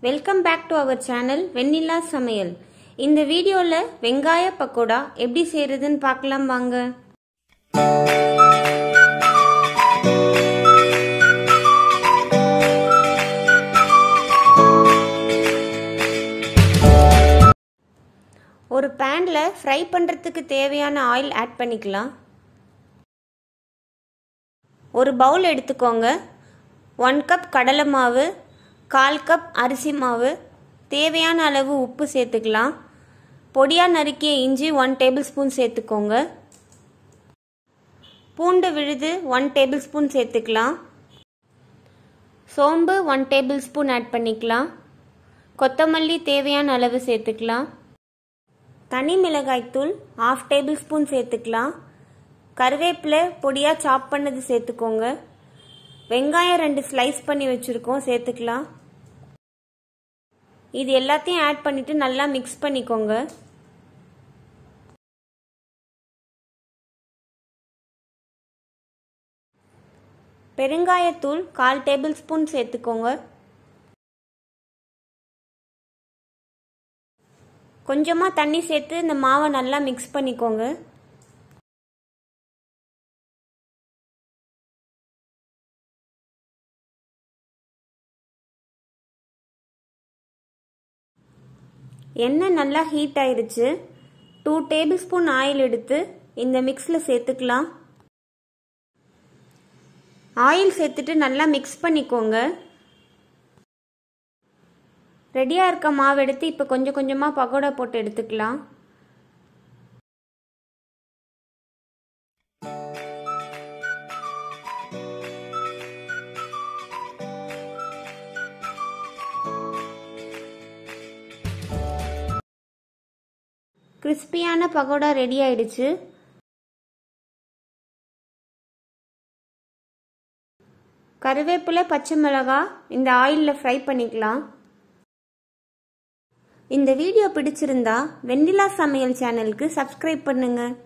welcome back to our channel Vennila சமையல் இந்த வீடியோவில் வெங்காய பக்கோடா எப்படி செய்கிறதுன்னு பார்க்கலாம் வாங்க ஒரு பேனில் ஃப்ரை பண்ணுறதுக்கு தேவையான ஆயில் ஆட் பண்ணிக்கலாம் ஒரு பவுல் எடுத்துக்கோங்க ஒன் கப் கடலை மாவு கால் கப் அரிசி மாவு தேவையான அளவு உப்பு சேர்த்துக்கலாம் பொடியாக நறுக்கிய இஞ்சி ஒன் டேபிள் ஸ்பூன் சேர்த்துக்கோங்க பூண்டு விழுது ஒன் டேபிள் ஸ்பூன் சேர்த்துக்கலாம் சோம்பு ஒன் டேபிள் ஸ்பூன் ஆட் பண்ணிக்கலாம் கொத்தமல்லி தேவையான அளவு சேர்த்துக்கலாம் தனி மிளகாய்த்தூள் ஆஃப் டேபிள் ஸ்பூன் சேர்த்துக்கலாம் கருவேப்பிலை பொடியாக சாப் பண்ணது சேர்த்துக்கோங்க வெங்காயம் ரெண்டு ஸ்லைஸ் பண்ணி வச்சுருக்கோம் சேர்த்துக்கலாம் இது எல்லாத்தையும் ஆட் பண்ணிவிட்டு நல்லா மிக்ஸ் பண்ணிக்கோங்க பெருங்காயத்தூள் கால் டேபிள் ஸ்பூன் சேர்த்துக்கோங்க கொஞ்சமாக தண்ணி சேர்த்து இந்த மாவை நல்லா மிக்ஸ் பண்ணிக்கோங்க எண்ணெய் நல்லா ஹீட் ஆயிருச்சு டூ டேபிள் ஸ்பூன் ஆயில் எடுத்து இந்த மிக்ஸில் சேர்த்துக்கலாம் ஆயில் சேர்த்துட்டு நல்லா மிக்ஸ் பண்ணிக்கோங்க ரெடியாக இருக்க மாவு எடுத்து இப்போ கொஞ்சம் கொஞ்சமாக பகோடா போட்டு எடுத்துக்கலாம் கிறிஸ்பியான பகோடா ரெடி ஆயிடுச்சு கருவேப்பிலை பச்சை மிளகாய் இந்த ஆயிலில் ஃப்ரை பண்ணிக்கலாம் இந்த வீடியோ பிடிச்சிருந்தா வெண்ணிலா சமையல் சேனலுக்கு சப்ஸ்கிரைப் பண்ணுங்கள்